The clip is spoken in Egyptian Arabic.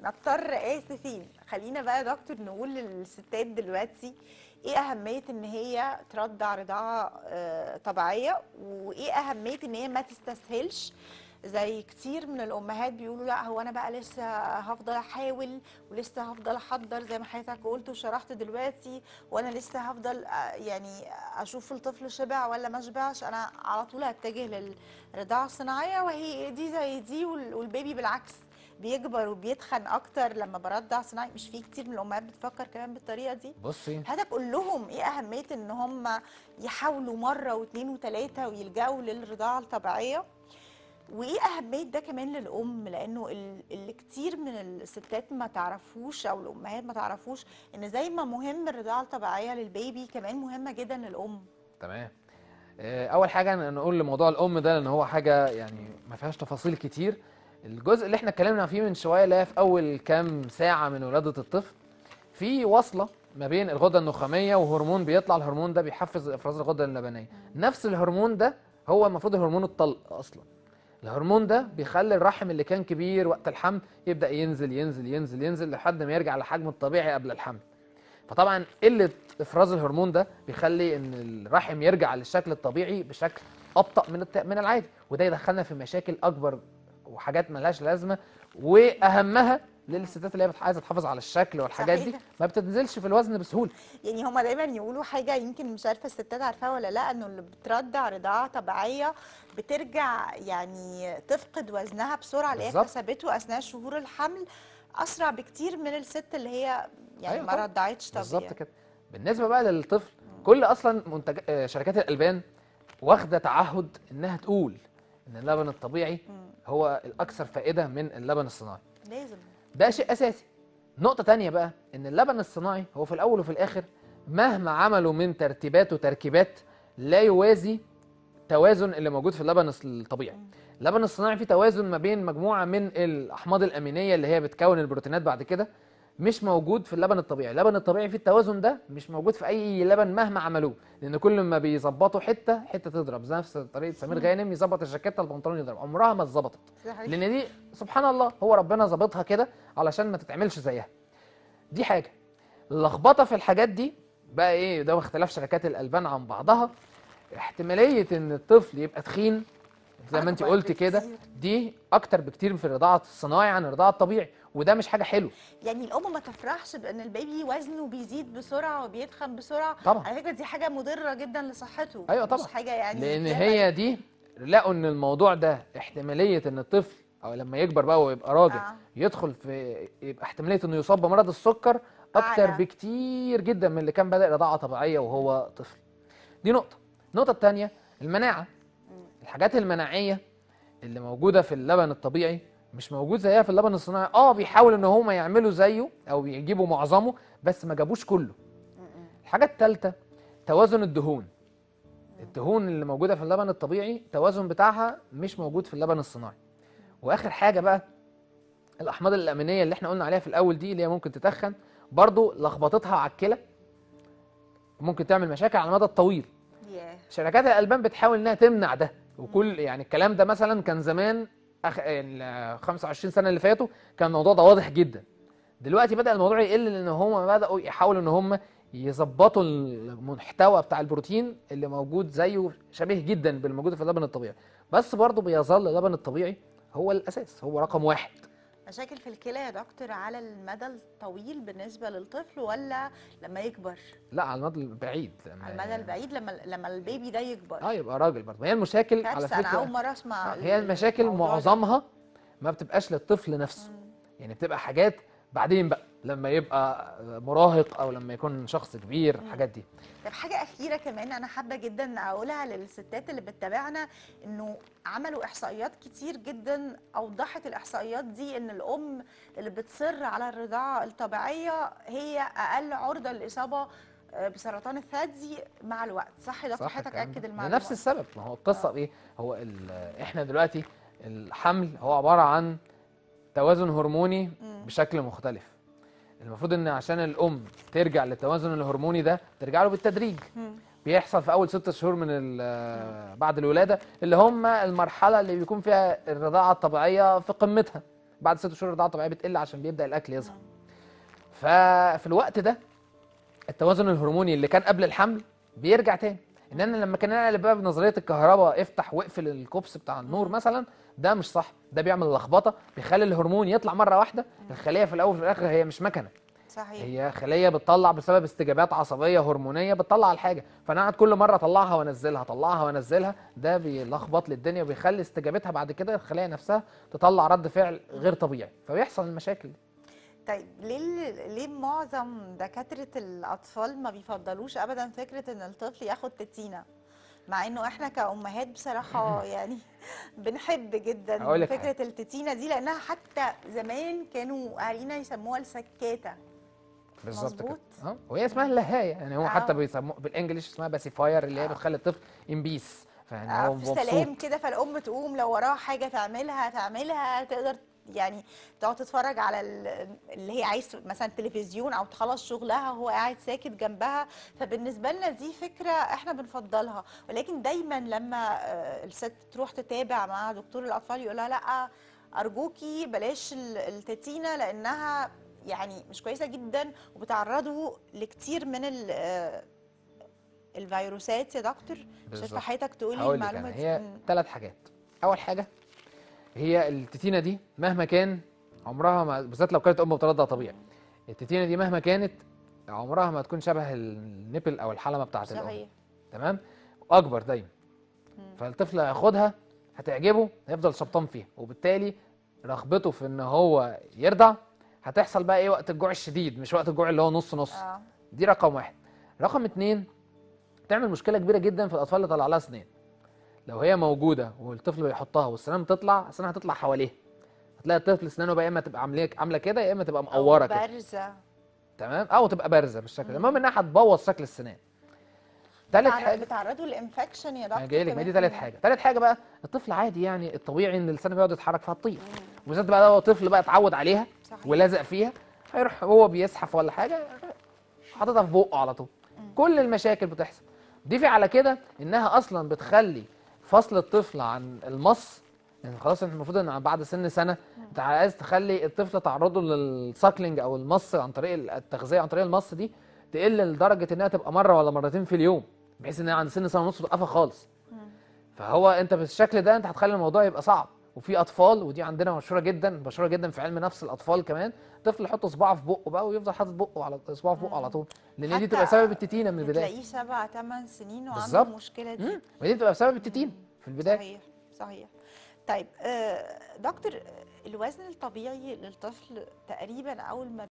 نضطر اسفين خلينا بقى يا دكتور نقول للستات دلوقتي ايه اهميه ان هي ترضع رضاعه آه، طبيعيه وايه اهميه ان هي ما تستسهلش زي كتير من الامهات بيقولوا لا هو انا بقى لسه هفضل احاول ولسه هفضل احضر زي ما حضرتك قلت وشرحت دلوقتي وانا لسه هفضل آه، يعني اشوف الطفل شبع ولا ما شبعش انا على طول هتجه للرضاعه الصناعيه وهي دي زي دي وال- والبيبي بالعكس بيكبر وبيتخن اكتر لما برضع صناعي مش في كتير من الامهات بتفكر كمان بالطريقه دي بصي حضرتك قول لهم ايه اهميه ان هم يحاولوا مره واثنين وثلاثه ويلجأوا للرضاعه الطبيعيه وايه اهميه ده كمان للام لانه ال- اللي كتير من الستات ما تعرفوش او الامهات ما تعرفوش ان زي ما مهم الرضاعه الطبيعيه للبيبي كمان مهمه جدا للام تمام آه، اول حاجه نقول لموضوع الام ده لان هو حاجه يعني ما فيهاش تفاصيل كتير الجزء اللي احنا اتكلمنا فيه من شويه اللي هي في اول كام ساعه من ولاده الطفل في وصله ما بين الغده النخاميه وهرمون بيطلع الهرمون ده بيحفز افراز الغده اللبنيه نفس الهرمون ده هو المفروض هرمون الطلق اصلا الهرمون ده بيخلي الرحم اللي كان كبير وقت الحمل يبدا ينزل ينزل ينزل ينزل لحد ما يرجع لحجمه الطبيعي قبل الحمل فطبعا قله افراز الهرمون ده بيخلي ان الرحم يرجع للشكل الطبيعي بشكل ابطا من الت... من العادي وده يدخلنا في مشاكل اكبر وحاجات ملهاش لازمه واهمها للستات اللي هي بت- عايزه تحافظ على الشكل والحاجات دي صحيح. ما بتنزلش في الوزن بسهوله يعني هما دايما يقولوا حاجه يمكن مش عارفه الستات عارفاها ولا لا انه اللي بترضع رضاعه طبيعيه بترجع يعني تفقد وزنها بسرعه اللي هي بالظبط. اكتسبته اثناء شهور الحمل اسرع بكتير من الست اللي هي يعني أيوة ما طبعاً. رضعتش طبيعي بالظبط كده بالنسبه بقى للطفل كل اصلا منتج آه، شركات الالبان واخده تعهد انها تقول ان اللبن الطبيعي مم. هو الاكثر فائده من اللبن الصناعي لازم ده شيء اساسي نقطه تانية بقى ان اللبن الصناعي هو في الاول وفي الاخر مهما عملوا من ترتيبات وتركيبات لا يوازي توازن اللي موجود في اللبن الص- الطبيعي مم. اللبن الصناعي فيه توازن ما بين مجموعه من الاحماض الامينيه اللي هي بتكون البروتينات بعد كده مش موجود في اللبن الطبيعي اللبن الطبيعي فيه التوازن ده مش موجود في اي لبن مهما عملوه لان كل ما بيظبطوا حته حته تضرب زي نفس طريقه سمير مم. غانم يظبط الجاكيته البنطلون يضرب عمرها ما اتظبطت صحيح. لان دي سبحان الله هو ربنا ظابطها كده علشان ما تتعملش زيها دي حاجه اللخبطه في الحاجات دي بقى ايه ده اختلاف شركات الالبان عن بعضها احتماليه ان الطفل يبقى تخين زي ما انت أكبر قلت كده بكتير. دي اكتر بكتير في الرضاعه الصناعي عن الرضاعه الطبيعي وده مش حاجه حلوه يعني الام ما تفرحش بان البيبي وزنه بيزيد بسرعه وبيتخن بسرعه طبعا على فكره دي حاجه مضره جدا لصحته أيوة مش طبعا. حاجه يعني لان زي ما هي دي لقوا ان الموضوع ده احتماليه ان الطفل او لما يكبر بقى ويبقى راجل آه. يدخل في يبقى احتماليه انه يصاب بمرض السكر اكتر أعلى. بكتير جدا من اللي كان بادئ رضاعه طبيعيه وهو طفل دي نقطه النقطه الثانيه المناعه مم. الحاجات المناعيه اللي موجوده في اللبن الطبيعي مش موجود زيها في اللبن الصناعي اه بيحاولوا ان هم يعملوا زيه او يجيبوا معظمه بس ما جابوش كله م-م. الحاجه الثالثه توازن الدهون الدهون اللي موجوده في اللبن الطبيعي التوازن بتاعها مش موجود في اللبن الصناعي واخر حاجه بقى الاحماض الامينيه اللي احنا قلنا عليها في الاول دي اللي هي ممكن تتخن برضو لخبطتها على الكلى ممكن تعمل مشاكل على المدى الطويل ياه. شركات الالبان بتحاول انها تمنع ده وكل يعني الكلام ده مثلا كان زمان أخ... ال 25 سنه اللي فاتوا كان الموضوع ده واضح جدا دلوقتي بدا الموضوع يقل لان هم بداوا يحاولوا ان هم يظبطوا المحتوى بتاع البروتين اللي موجود زيه شبيه جدا بالموجود في اللبن الطبيعي بس برضه بيظل اللبن الطبيعي هو الاساس هو رقم واحد مشاكل في الكلى يا دكتور على المدى الطويل بالنسبه للطفل ولا لما يكبر لا على المدى البعيد لما على المدى البعيد لما لما البيبي ده يكبر اه يبقى راجل برضه هي المشاكل على كارثه انا اول فكره مره اسمع آه، هي المشاكل الموضوع ده. معظمها ما بتبقاش للطفل نفسه مم. يعني بتبقى حاجات بعدين بقى لما يبقى مراهق او لما يكون شخص كبير مم. الحاجات دي طب حاجة أخيرة كمان أنا حابة جدا أقولها للستات اللي بتتابعنا إنه عملوا إحصائيات كتير جدا أوضحت الإحصائيات دي إن الأم اللي بتصر على الرضاعة الطبيعية هي أقل عرضة للإصابة آه، بسرطان الثدي مع الوقت صح يا دكتور حضرتك الكلام ده. أكد المعلومة لنفس السبب ما هو القصه آه. ايه هو ال- احنا دلوقتي الحمل هو عباره عن توازن هرموني مم. بشكل مختلف المفروض ان عشان الام ترجع للتوازن الهرموني ده ترجع له بالتدريج مم. بيحصل في اول ست شهور من ال- بعد الولاده اللي هم المرحله اللي بيكون فيها الرضاعه الطبيعيه في قمتها بعد ست شهور الرضاعه الطبيعيه بتقل عشان بيبدا الاكل يظهر ففي الوقت ده التوازن الهرموني اللي كان قبل الحمل بيرجع تاني ان انا لما كان انا بقى بنظريه الكهرباء افتح واقفل الكوبس بتاع النور مثلا ده مش صح ده بيعمل لخبطه بيخلي الهرمون يطلع مره واحده الخليه في الاول وفي الاخر هي مش مكنه صحيح هي خليه بتطلع بسبب استجابات عصبيه هرمونيه بتطلع الحاجه فانا قاعد كل مره اطلعها وانزلها اطلعها وانزلها ده بيلخبط لي الدنيا وبيخلي استجابتها بعد كده الخليه نفسها تطلع رد فعل غير طبيعي فبيحصل المشاكل دي طيب ليه ال- ليه معظم دكاترة الأطفال ما بيفضلوش أبدا فكرة إن الطفل ياخد تتينة مع إنه إحنا كأمهات بصراحة يعني بنحب جدا هقول لك فكرة التتينة دي لأنها حتى زمان كانوا أهالينا يسموها السكاتة بالظبط كده مظبوط. اه وهي اسمها اللهايه يعني هو حتى آه. بيسموه بالانجلش اسمها باسيفاير اللي هي آه. بتخلي الطفل ينبيس فيعني هو آه، في مبسوط سلام كده فالأم تقوم لو وراها حاجة تعملها تعملها تقدر يعني تقعد تتفرج على ال- اللي هي عايز مثلا تلفزيون او تخلص شغلها وهو قاعد ساكت جنبها فبالنسبه لنا دي فكره احنا بنفضلها ولكن دايما لما آه، الست تروح تتابع مع دكتور الاطفال يقول لها لا ارجوكي بلاش ال- التتينه لانها يعني مش كويسه جدا وبتعرضوا لكتير من ال- آه، الفيروسات يا دكتور شايفه بالظبط. حضرتك تقولي هقول لك المعلومه أنا دي هي مم. ثلاث حاجات اول حاجه هي التتينه دي مهما كان عمرها ما بالذات لو كانت ام بترضع طبيعي التتينه دي مهما كانت عمرها ما تكون شبه النبل او الحلمه بتاعت الام صحيح تمام اكبر دايما مم. فالطفل هياخدها هتعجبه هيفضل شبطان فيها وبالتالي رغبته في ان هو يرضع هتحصل بقى ايه وقت الجوع الشديد مش وقت الجوع اللي هو نص نص اه دي رقم واحد رقم اتنين تعمل مشكله كبيره جدا في الاطفال اللي طلع لها سنان لو هي موجوده والطفل بيحطها والسنان بتطلع السنان هتطلع حواليها هتلاقي الطفل سنانه بقى يا اما تبقى عامله عامله كده يا اما تبقى أو مقوره كده بارزه تمام او تبقى بارزه بالشكل ده مم. المهم انها هتبوظ شكل السنان تالت بتعرض- حاجه بتعرضوا للانفكشن يا دكتور انا جاي لك ما دي كمان؟ تالت حاجه تالت حاجه بقى الطفل عادي يعني الطبيعي ان لسانه بيقعد يتحرك فهتطير وبالذات بقى لو طفل بقى اتعود عليها صحيح. ولزق فيها هيروح هو بيزحف ولا حاجه حاططها في بقه على طول كل المشاكل بتحصل ضيفي على كده انها اصلا بتخلي فصل الطفل عن المص يعني خلاص انت المفروض ان بعد سن سنه انت عايز تخلي الطفل تعرضه للساكلينج او المص عن طريق التغذيه عن طريق المص دي تقل لدرجه انها تبقى مره ولا مرتين في اليوم بحيث انها عند سن سنه ونص توقفها خالص مم. فهو انت بالشكل ده انت هتخلي الموضوع يبقى صعب وفي اطفال ودي عندنا مشهوره جدا مشهوره جدا في علم نفس الاطفال كمان طفل يحط صباعه في بقه بقى ويفضل حاطط بقه على صباعه في بقه على طول لان دي حتى تبقى سبب التتينه من البدايه تلاقيه سبع ثمان سنين وعنده بالظبط. المشكله دي امم ودي بتبقى بسبب التتينه في البدايه صحيح صحيح طيب آه، دكتور الوزن الطبيعي للطفل تقريبا اول ما